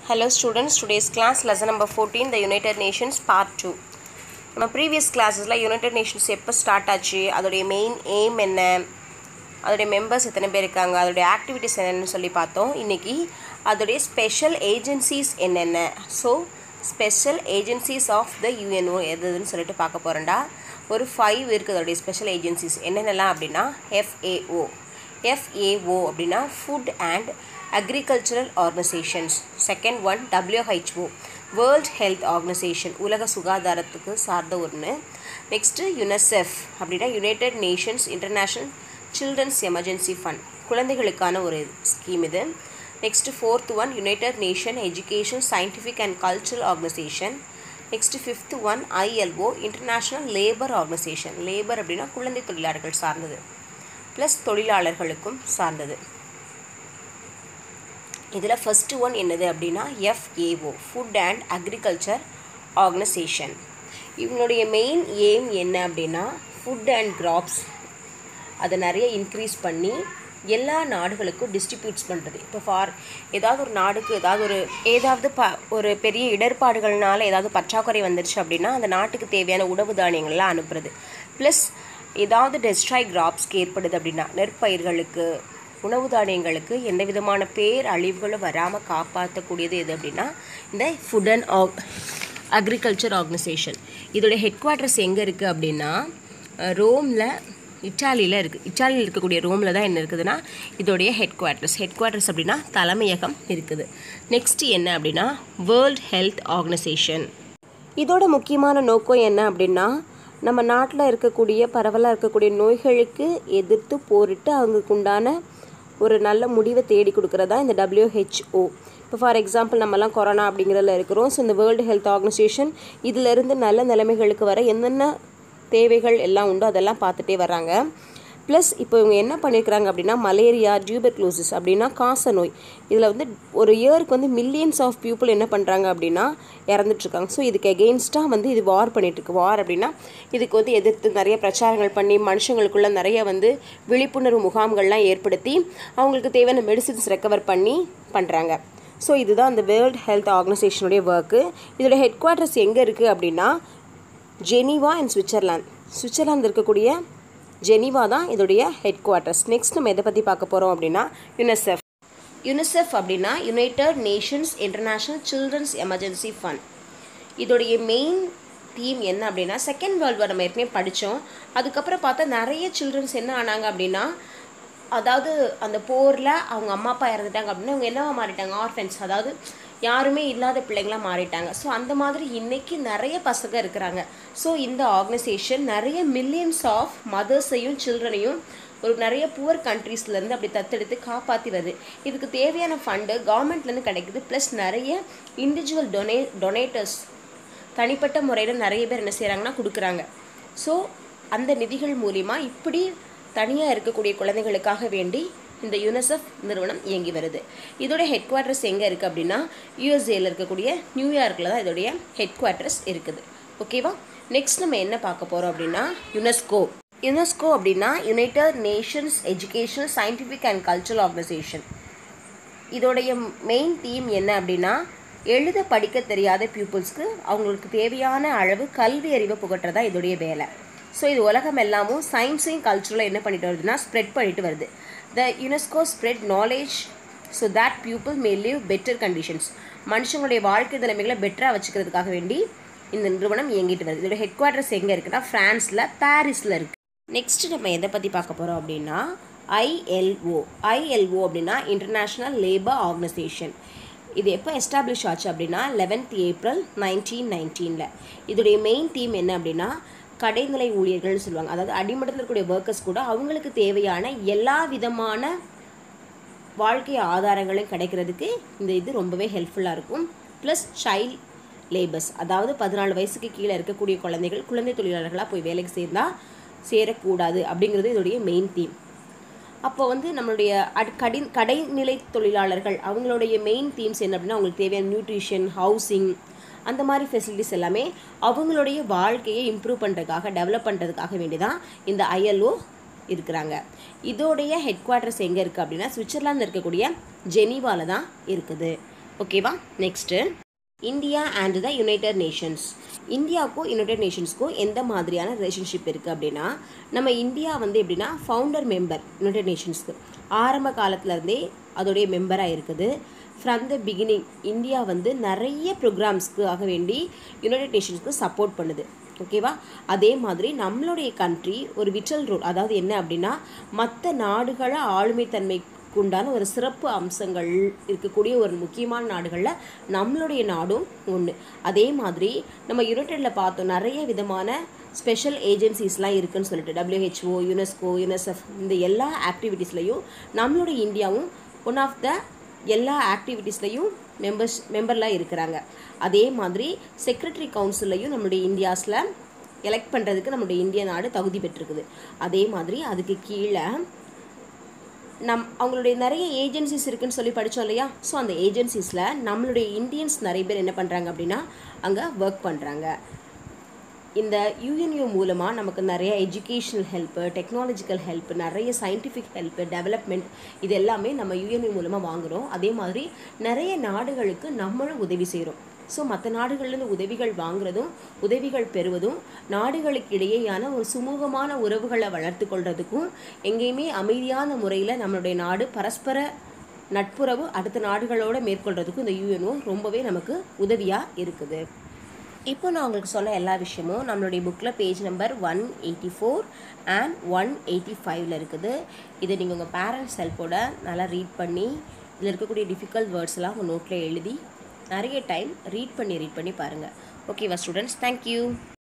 Hello students, today's class lesson number 14 the United Nations part 2 நம்ம previous கிளாஸஸில் United Nations எப்போ start ஆச்சு அதோடைய மெயின் எய்ம் என்ன அதோடைய மெம்பர்ஸ் எத்தனை பேர் இருக்காங்க அதோடைய ஆக்டிவிட்டீஸ் என்னென்னு சொல்லி பார்த்தோம் இன்றைக்கி அதோடைய ஸ்பெஷல் ஏஜென்சிஸ் என்னென்ன so special agencies of the UNO எதுன்னு சொல்லிட்டு பார்க்க போகிறேன்டா ஒரு ஃபைவ் இருக்குது அதோடைய ஸ்பெஷல் ஏஜென்சிஸ் என்னென்னலாம் அப்படின்னா எஃப்ஏஓ எஃப்ஏஓ அப்படின்னா Food and Agricultural Organisations second one WHO World Health Organisation உலக சுகாதாரத்துக்கு சார்ந்த ஒன்று நெக்ஸ்ட்டு யுனெசெஃப் அப்படின்னா United Nations International Children's Emergency Fund குழந்தைகளுக்கான ஒரு ஸ்கீம் இது next fourth one United Nation Education Scientific and Cultural Organisation next fifth one ILO International Labour Organisation labour அப்படின்னா குழந்தை தொழிலாளர்கள் சார்ந்தது ப்ளஸ் தொழிலாளர்களுக்கும் சார்ந்தது இதில் ஃபஸ்ட்டு ஒன் என்னது அப்படின்னா FAO Food and Agriculture Organisation இவங்களுடைய மெயின் எய்ம் என்ன அப்படின்னா ஃபுட் அண்ட் கிராப்ஸ் அதை நிறைய இன்க்ரீஸ் பண்ணி எல்லா நாடுகளுக்கும் டிஸ்ட்ரிபியூட்ஸ் பண்ணுறது இப்போ ஃபார் ஏதாவது ஒரு நாடுக்கு ஏதாவது ஒரு ஏதாவது ப ஒரு பெரிய இடர்பாடுகள்னால ஏதாவது பற்றாக்குறை வந்துருச்சு அப்படின்னா அந்த நாட்டுக்கு தேவையான உணவு தானியங்கள்லாம் அனுப்புறது ப்ளஸ் ஏதாவது டெஸ்ட்ராய் கிராப்ஸ்க்கு ஏற்படுது அப்படின்னா நெற்பயிர்களுக்கு உணவு தானியங்களுக்கு எந்த விதமான பேர் அழிவுகளும் வராமல் காப்பாற்றக்கூடியது எது அப்படின்னா இந்த Food and ag Agriculture Organisation இதோடைய ஹெட் குவார்ட்டர்ஸ் எங்கே இருக்குது அப்படின்னா ரோமில் இட்டாலியில் இருக்குது இட்டாலியில் இருக்கக்கூடிய ரோமில் தான் என்ன இருக்குதுன்னா இதோடைய ஹெட் குவார்ட்டர்ஸ் ஹெட் குவார்ட்டர்ஸ் அப்படின்னா தலைமையகம் இருக்குது நெக்ஸ்ட் என்ன அப்படின்னா வேர்ல்ட் ஹெல்த் ஆர்கனைசேஷன் இதோட முக்கியமான நோக்கம் என்ன அப்படின்னா நம்ம நாட்டில் இருக்கக்கூடிய பரவலாக இருக்கக்கூடிய நோய்களுக்கு எதிர்த்து போரிட்டு அவங்களுக்கு உண்டான ஒரு நல்ல முடிவை தேடி கொடுக்குறதா இந்த டபிள்யூஹெச்ஓ இப்போ ஃபார் எக்ஸாம்பிள் நம்மலாம் கொரோனா அப்படிங்கிறதுல இருக்கிறோம் ஸோ இந்த வேர்ல்டு ஹெல்த் ஆர்கனைசேஷன் இதிலிருந்து நல்ல நிலைமைகளுக்கு வர என்னென்ன தேவைகள் எல்லாம் உண்டோ அதெல்லாம் பார்த்துட்டே வராங்க ப்ளஸ் இப்போ இவங்க என்ன பண்ணியிருக்கிறாங்க அப்படின்னா மலேரியா டியூபர்க்ளோசிஸ் அப்படின்னா காச நோய் இதில் வந்து ஒரு இயருக்கு வந்து மில்லியன்ஸ் ஆஃப் பீப்புள் என்ன பண்ணுறாங்க அப்படின்னா இறந்துட்டுருக்காங்க ஸோ இதுக்கு எகெயின்ஸ்டாக வந்து இது வார் பண்ணிகிட்ருக்கு வார் அப்படின்னா இதுக்கு வந்து எதிர்த்து நிறைய பிரச்சாரங்கள் பண்ணி மனுஷங்களுக்குள்ள நிறைய வந்து விழிப்புணர்வு முகாம்கள்லாம் ஏற்படுத்தி அவங்களுக்கு தேவையான மெடிசின்ஸ் ரெக்கவர் பண்ணி பண்ணுறாங்க ஸோ இதுதான் அந்த வேர்ல்ட் ஹெல்த் ஆர்கனைசேஷனுடைய ஒர்க்கு இதோட ஹெட் குவார்ட்டர்ஸ் எங்கே இருக்குது அப்படின்னா ஜெனீவா அண்ட் சுவிட்சர்லாந்து சுவிட்சர்லாந்து இருக்கக்கூடிய ஜெனீவா தான் இதோடைய ஹெட் குவார்ட்டர்ஸ் நெக்ஸ்ட் நம்ம எதை பற்றி பார்க்க போகிறோம் அப்படின்னா யுனிசெஃப் யுனிசெஃப் அப்படின்னா United Nations International Children's Emergency Fund இதோடைய மெயின் தீம் என்ன அப்படின்னா செகண்ட் வேர்ல்டு வார் நம்ம ஏற்கனவே படித்தோம் அதுக்கப்புறம் பார்த்தா நிறைய சில்ட்ரன்ஸ் என்ன ஆனாங்க அப்படின்னா அதாவது அந்த போரில் அவங்க அம்மா அப்பா இறந்துட்டாங்க அப்படின்னா அவங்க என்னவா மாறிட்டாங்க ஆர்ஃபன்ஸ் அதாவது யாருமே இல்லாத பிள்ளைங்களாம் மாறிட்டாங்க ஸோ அந்த மாதிரி இன்றைக்கி நிறைய பசங்க இருக்கிறாங்க ஸோ இந்த ஆர்கனைசேஷன் நிறைய மில்லியன்ஸ் ஆஃப் மதர்ஸையும் சில்ட்ரனையும் ஒரு நிறைய புவர் கண்ட்ரீஸ்லேருந்து அப்படி தத்தெடுத்து காப்பாற்றி வருது இதுக்கு தேவையான ஃபண்டு கவர்மெண்ட்லேருந்து கிடைக்குது ப்ளஸ் நிறைய இண்டிவிஜுவல் டொனே டொனேட்டர்ஸ் தனிப்பட்ட முறையில் நிறைய பேர் என்ன செய்கிறாங்கன்னா கொடுக்குறாங்க ஸோ அந்த நிதிகள் மூலிமா இப்படி தனியாக இருக்கக்கூடிய குழந்தைகளுக்காக வேண்டி இந்த யுனிசெஃப் நிறுவனம் இயங்கி வருது இதோடைய ஹெட் குவார்ட்டர்ஸ் எங்கே இருக்குது அப்படின்னா யூஎஸ்ஏல இருக்கக்கூடிய நியூயார்க்கில் தான் இதோடைய ஹெட் குவார்ட்டர்ஸ் இருக்குது ஓகேவா நெக்ஸ்ட் நம்ம என்ன பார்க்க போகிறோம் அப்படின்னா யுனெஸ்கோ யுனெஸ்கோ அப்படின்னா United Nations Educational Scientific and Cultural Organisation இதோடைய மெயின் தீம் என்ன அப்படின்னா எழுத படிக்க தெரியாத பீப்புள்ஸ்க்கு அவங்களுக்கு தேவையான அளவு கல்வி அறிவை புகட்டுறதா இதோடைய வேலை ஸோ இது உலகம் எல்லாமும் சயின்ஸையும் கல்ச்சுரலும் என்ன பண்ணிட்டு வருதுன்னா ஸ்ப்ரெட் பண்ணிட்டு வருது the UNESCO spread knowledge so that people may live better conditions மனுஷங்களுடைய வாழ்க்கை நிலைமைகளை பெட்டராக வச்சுக்கிறதுக்காக வேண்டி இந்த நிறுவனம் இயங்கிட்டு வருது இதோட ஹெட் குவார்ட்டர்ஸ் எங்கே இருக்குன்னா ஃப்ரான்ஸில் பாரிஸில் இருக்குது நெக்ஸ்ட் நம்ம எதை பற்றி பார்க்க போகிறோம் அப்படின்னா ஐஎல்ஓ ஐஎல்ஓ அப்படின்னா இன்டர்நேஷ்னல் லேபர் ஆர்கனைசேஷன் இது எப்போ எஸ்டாப்ளிஷ் ஆச்சு அப்படின்னா லெவன்த் ஏப்ரல் நைன்டீன் நைன்டீனில் இதோடைய மெயின் தீம் என்ன அப்படின்னா கடைநிலை ஊழியர்கள்னு சொல்லுவாங்க அதாவது அடிமட்டத்தில் இருக்கக்கூடிய ஒர்க்கர்ஸ் கூட அவங்களுக்கு தேவையான எல்லா விதமான வாழ்க்கை ஆதாரங்களும் கிடைக்கிறதுக்கு இந்த இது ரொம்பவே ஹெல்ப்ஃபுல்லாக இருக்கும் ப்ளஸ் சைல்ட் லேபர்ஸ் அதாவது பதினாலு வயசுக்கு கீழே இருக்கக்கூடிய குழந்தைகள் குழந்தை தொழிலாளர்களாக போய் வேலைக்கு சேர்ந்தால் சேரக்கூடாது அப்படிங்கிறது இதோடைய மெயின் தீம் அப்போ வந்து நம்மளுடைய அட் கடி கடைநிலை தொழிலாளர்கள் அவங்களுடைய மெயின் தீம்ஸ் என்ன அப்படின்னா அவங்களுக்கு தேவையான நியூட்ரிஷன் ஹவுசிங் அந்த மாதிரி ஃபெசிலிட்டிஸ் எல்லாமே அவங்களுடைய வாழ்க்கையை இம்ப்ரூவ் பண்ணுறதுக்காக டெவலப் பண்ணுறதுக்காக வேண்டி தான் இந்த ஐஎல்ஓ இருக்கிறாங்க இதோடைய ஹெட் குவார்ட்டர்ஸ் எங்கே இருக்குது அப்படின்னா சுவிட்சர்லாந்து இருக்கக்கூடிய ஜெனீவாவில் தான் இருக்குது ஓகேவா next India and the United Nations இந்தியாவுக்கும் யுனைடெட் நேஷன்ஸ்க்கும் எந்த மாதிரியான ரிலேஷன்ஷிப் இருக்குது அப்படின்னா நம்ம இந்தியா வந்து எப்படின்னா ஃபவுண்டர் மெம்பர் யுனைடெட் நேஷன்ஸ்க்கு ஆரம்ப காலத்துலேருந்தே அதோடைய மெம்பராக இருக்குது ஃப்ரம் த பிகினிங் இந்தியா வந்து நிறைய ப்ரோக்ராம்ஸ்க்காக வேண்டி யுனைடெட் நேஷன்ஸ்க்கு சப்போர்ட் பண்ணுது ஓகேவா அதே மாதிரி நம்மளுடைய கண்ட்ரி ஒரு விட்டல் ரோல் அதாவது என்ன அப்படின்னா மற்ற நாடுகளை ஆளுமைத்தன்மைக்கு உண்டான ஒரு சிறப்பு அம்சங்கள் இருக்கக்கூடிய ஒரு முக்கியமான நாடுகளில் நம்மளுடைய நாடும் ஒன்று அதே மாதிரி நம்ம யுனைடெடில் பார்த்தோம் நிறைய விதமான ஸ்பெஷல் ஏஜென்சிஸ்லாம் இருக்குன்னு சொல்லிட்டு டபிள்யூஹெச்ஓ யுனெஸ்கோ யுனெசெஃப் இந்த எல்லா ஆக்டிவிட்டீஸ்லையும் நம்மளுடைய இந்தியாவும் ஒன் ஆஃப் த எல்லா ஆக்டிவிட்டீஸ்லையும் மெம்பர்ஸ் மெம்பர்லாம் இருக்கிறாங்க அதே மாதிரி செக்ரட்டரி கவுன்சில்லையும் நம்மளுடைய இந்தியாஸில் எலெக்ட் பண்ணுறதுக்கு நம்மளுடைய இந்திய நாடு தகுதி பெற்றிருக்குது அதே மாதிரி அதுக்கு கீழே நம் அவங்களுடைய நிறைய ஏஜென்சிஸ் இருக்குன்னு சொல்லி படித்தோம் இல்லையா ஸோ அந்த ஏஜென்சிஸில் நம்மளுடைய இந்தியன்ஸ் நிறைய பேர் என்ன பண்ணுறாங்க அப்படின்னா அங்கே ஒர்க் பண்ணுறாங்க இந்த யூஎன்யூ மூலமாக நமக்கு நிறைய எஜுகேஷ்னல் ஹெல்ப்பு டெக்னாலஜிக்கல் ஹெல்ப் நிறைய சயின்டிஃபிக் ஹெல்ப்பு டெவலப்மெண்ட் இது எல்லாமே நம்ம யூஎன்யூ மூலமாக வாங்குகிறோம் அதே மாதிரி நிறைய நாடுகளுக்கு நம்மளும் உதவி செய்கிறோம் ஸோ மற்ற நாடுகள்லேருந்து உதவிகள் வாங்குறதும் உதவிகள் பெறுவதும் நாடுகளுக்கு இடையேயான ஒரு சுமூகமான உறவுகளை வளர்த்து கொள்றதுக்கும் எங்கேயுமே அமைதியான முறையில் நம்மளுடைய நாடு பரஸ்பர நட்புறவு அடுத்த நாடுகளோட மேற்கொள்றதுக்கும் இந்த யூஎன்ஓ ரொம்பவே நமக்கு உதவியாக இருக்குது இப்போ நான் உங்களுக்கு சொன்ன எல்லா விஷயமும் நம்மளுடைய புக்கில் page number one eighty four and one eighty ஃபைவ்ல இருக்குது இதை நீங்கள் உங்கள் பேரண்ட்ஸ் ஹெல்ப்போட நல்லா ரீட் பண்ணி இதில் இருக்கக்கூடிய டிஃபிகல்ட் வேர்ட்ஸ்லாம் உங்கள் நோட்டில் எழுதி நிறைய டைம் ரீட் பண்ணி ரீட் பண்ணி பாருங்கள் ஓகேவா ஸ்டூடெண்ட்ஸ் தேங்க்யூ